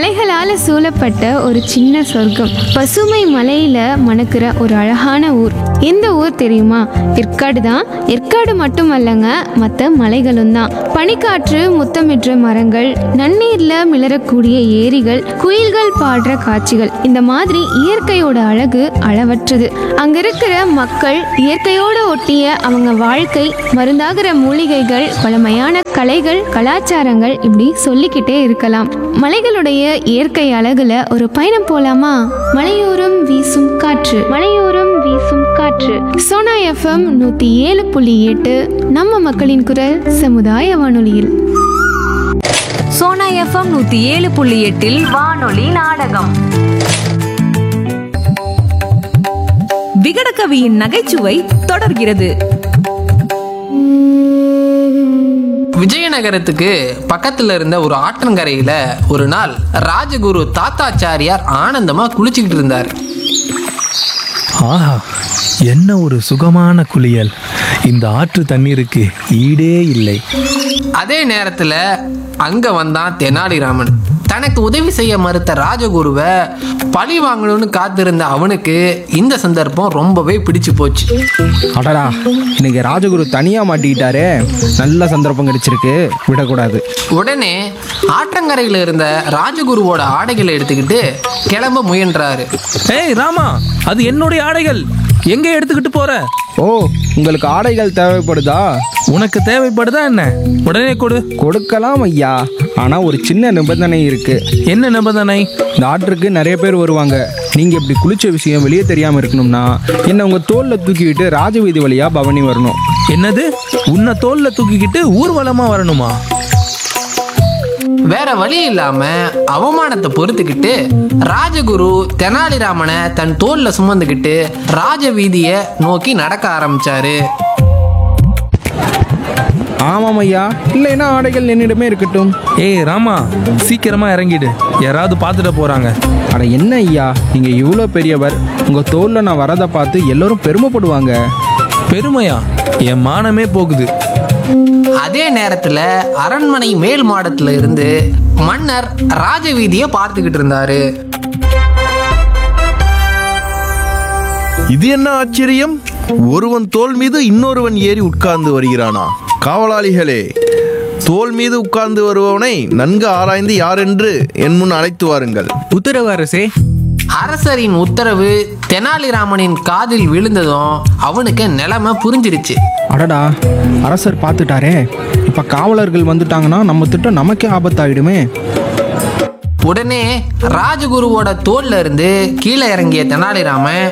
மலைகளால சூழப்பட்ட ஒரு சின்ன சொர்க்கம் பசுமை மலையில மணக்கிற ஒரு அழகான ஊர் எந்த ஊர் தெரியுமா ஏற்காடு தான் ஏற்காடு மட்டுமல்லங்க மற்ற மலைகளும் தான் பனிக்காற்று முத்தமிடுற மரங்கள் நன்னீர்ல மிளறக்கூடிய ஏரிகள் குயில்கள் பாடுற காட்சிகள் இந்த மாதிரி இயற்கையோட அழகு அளவற்றது அங்க இருக்கிற மக்கள் இயற்கையோட ஒட்டிய அவங்க வாழ்க்கை மருந்தாகிற மூலிகைகள் பழமையான கலைகள் கலாச்சாரங்கள் இப்படி சொல்லிக்கிட்டே இருக்கலாம் மலைகளுடைய இயற்கை அழகுல ஒரு பயணம் போலாமா மலையோரம் வீசும் காற்று மலையோரம் வீசும் காற்று சோனா எஃப்எம் நூத்தி ஏழு புள்ளி எட்டு நம்ம மக்களின் குரல் சமுதாய வானொலியில் சோனா எஃப்எம் நூத்தி ஏழு புள்ளி எட்டில் வானொலி நாடகம் விகடகவியின் நகைச்சுவை தொடர்கிறது விஜயநகரத்துக்கு பக்கத்துல இருந்த ஒரு ஆற்றங்கரையில ஒரு நாள் ராஜகுரு தாத்தாச்சாரியார் ஆனந்தமா குளிச்சுக்கிட்டு இருந்தார் ஆஹா என்ன ஒரு சுகமான குளியல் இந்த ஆற்று தண்ணீருக்கு ஈடே இல்லை அதே நேரத்துல அங்க வந்தான் தெனாலிராமன் தனக்கு உதவி செய்ய மறுத்த ராஜகுருவை பழி வாங்கணும்னு காத்திருந்த அவனுக்கு இந்த சந்தர்ப்பம் ரொம்பவே பிடிச்சு போச்சு அடடா இன்னைக்கு ராஜகுரு தனியா மாட்டிக்கிட்டாரே நல்ல சந்தர்ப்பம் கிடைச்சிருக்கு விடக்கூடாது உடனே ஆற்றங்கரையில இருந்த ராஜகுருவோட ஆடைகளை எடுத்துக்கிட்டு கிளம்ப முயன்றாரு ஏய் ராமா அது என்னுடைய ஆடைகள் எங்க எடுத்துக்கிட்டு போற ஓ உங்களுக்கு ஆடைகள் தேவைப்படுதா உனக்கு தேவைப்படுதா என்ன உடனே கொடு கொடுக்கலாம் ஐயா ஆனா ஒரு சின்ன நிபந்தனை இருக்கு என்ன நிபந்தனை இந்த ஆற்றுக்கு நிறைய பேர் வருவாங்க நீங்க இப்படி குளிச்ச விஷயம் வெளியே தெரியாம இருக்கணும்னா என்ன உங்க தோல்ல தூக்கிக்கிட்டு ராஜவீதி வழியா பவனி வரணும் என்னது உன்னை தோல்ல தூக்கிக்கிட்டு ஊர்வலமா வரணுமா வேற வழி இல்லாம அவமானத்தை பொறுத்துக்கிட்டு ராஜகுரு தெனாலிராமனை தன் தோல்ல சுமந்துக்கிட்டு ராஜ வீதிய நோக்கி நடக்க ஆரம்பிச்சாரு ஆமாம் ஐயா இல்லைன்னா ஆடைகள் என்னிடமே இருக்கட்டும் ஏய் ராமா சீக்கிரமா இறங்கிடு யாராவது பார்த்துட்டு போறாங்க அட என்ன ஐயா நீங்க இவ்வளோ பெரியவர் உங்க தோல்ல நான் வரதை பார்த்து எல்லாரும் பெருமைப்படுவாங்க பெருமையா என் மானமே போகுது அதே நேரத்துல அரண்மனை மேல் மாடத்துல இருந்து மன்னர் ராஜ வீதிய பார்த்துக்கிட்டு இருந்தாரு இது என்ன ஆச்சரியம் ஒருவன் தோல் மீது இன்னொருவன் ஏறி உட்கார்ந்து வருகிறானா காவலாளிகளே தோல் மீது உட்கார்ந்து வருபவனை நன்கு ஆராய்ந்து யாரென்று என் முன் அழைத்து வாருங்கள் உத்தரவு அரசே அரசரின் உத்தரவு தெனாலிராமனின் காதில் விழுந்ததும் அவனுக்கு நிலைமை புரிஞ்சிருச்சு அடடா அரசர் பார்த்துட்டாரே இப்ப காவலர்கள் வந்துட்டாங்கன்னா நம்ம திட்டம் நமக்கே ஆபத்தாயிடுமே உடனே ராஜகுருவோட தோல்ல இருந்து கீழே இறங்கிய தெனாலிராமன்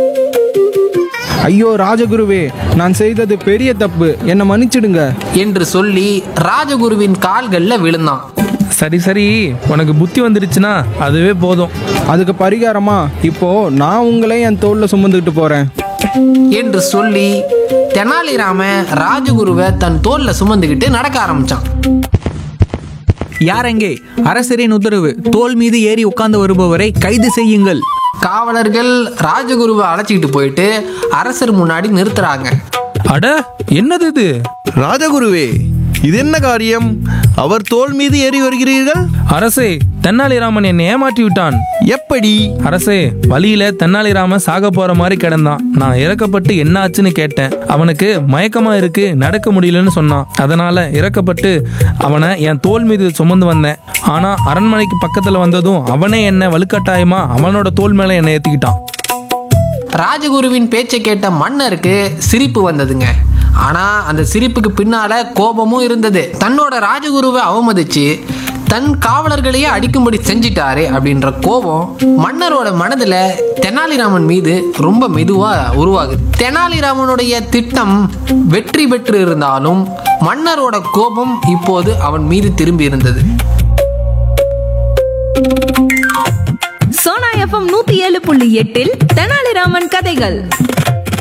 ஐயோ ராஜகுருவே நான் செய்தது பெரிய தப்பு என்னை மன்னிச்சிடுங்க என்று சொல்லி ராஜகுருவின் கால்கள்ல விழுந்தான் சரி சரி உனக்கு புத்தி வந்துடுச்சுன்னா அதுவே போதும் அதுக்கு பரிகாரமா இப்போ நான் உங்களை என் தோல்ல சுமந்துக்கிட்டு போறேன் என்று சொல்லி தெனாலிராமன் ராஜகுருவை தன் தோல்ல சுமந்துக்கிட்டு நடக்க ஆரம்பிச்சான் யாரெங்கே அரசரின் உத்தரவு தோல் மீது ஏறி உட்கார்ந்து வருபவரை கைது செய்யுங்கள் காவலர்கள் ராஜகுருவை அழைச்சிக்கிட்டு போயிட்டு அரசர் முன்னாடி நிறுத்துறாங்க அட என்னது இது ராஜகுருவே இது என்ன காரியம் அவர் தோல் மீது ஏறி வருகிறீர்கள் அரசே தென்னாலிராமன் என்னை ஏமாற்றி விட்டான் எப்படி அரசே வழியில தென்னாலிராமன் சாக போற மாதிரி கிடந்தான் நான் இறக்கப்பட்டு என்ன ஆச்சுன்னு கேட்டேன் அவனுக்கு மயக்கமா இருக்கு நடக்க முடியலன்னு சொன்னான் அதனால இறக்கப்பட்டு அவனை என் தோல் மீது சுமந்து வந்தேன் ஆனா அரண்மனைக்கு பக்கத்துல வந்ததும் அவனே என்ன வலுக்கட்டாயமா அவனோட தோல் மேல என்னை ஏத்திக்கிட்டான் ராஜகுருவின் பேச்சை கேட்ட மன்னருக்கு சிரிப்பு வந்ததுங்க ஆனா அந்த சிரிப்புக்கு பின்னால கோபமும் இருந்தது தன்னோட ராஜகுருவை அவமதிச்சு தன் காவலர்களையே அடிக்கும்படி செஞ்சிட்டாரு அப்படின்ற கோபம் மன்னரோட மனதுல தெனாலிராமன் மீது ரொம்ப மெதுவா உருவாகுது தெனாலிராமனுடைய திட்டம் வெற்றி பெற்று இருந்தாலும் மன்னரோட கோபம் இப்போது அவன் மீது திரும்பி இருந்தது சோனா எஃப்எம் நூத்தி ஏழு புள்ளி எட்டில் தெனாலிராமன் கதைகள்